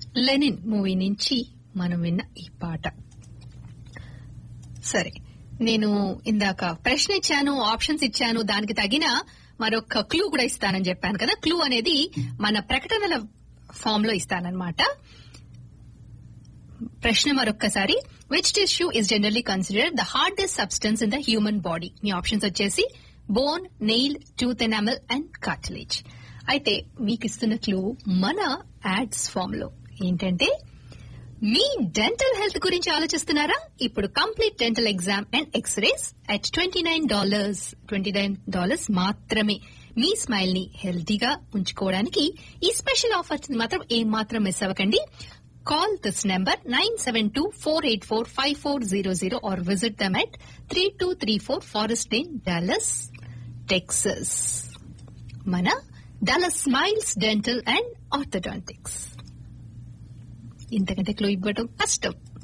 Lenin movie నుంచి మనం విన్న ఈ పాట సరే నేను ఇందాక ప్రశ్న ఇచ్చాను ఆప్షన్స్ ఇచ్చాను దానికి తగిన మరొక క్లూ కూడా ఇస్తానని చెప్పాను కదా క్లూ అనేది మన ప్రకటనల ఫామ్ లో ఇస్తానన్నమాట ప్రశ్న మరొక్కసారి which tissue is generally considered the hardest substance in the human body మీ ఆప్షన్స్ వచ్చేసి bone nail tooth enamel and cartilage అయితే మీకు ఇస్తున్న క్లూ మన యాడ్స్ ఫామ్ లో ఏంటంటే మీ డెంటల్ హెల్త్ గురించి ఆలోచిస్తున్నారా ఇప్పుడు complete dental exam and X-rays at twenty nine dollars twenty nine dollars మాత్రమే మీ స్మైల్ ని హెల్తీగా ఉంచుకోవడానికి ఈ స్పెషల్ ఆఫర్స్ మాత్రం ఏం మాత్రం మిస్ అవ్వకండి call this number nine seven two four eight four five four zero zero or visit them at three two three four Forest Lane Dallas Texas మన Dallas Smiles Dental and Orthodontics ఇంతకంటే క్లో ఇవ్వడం కష్టం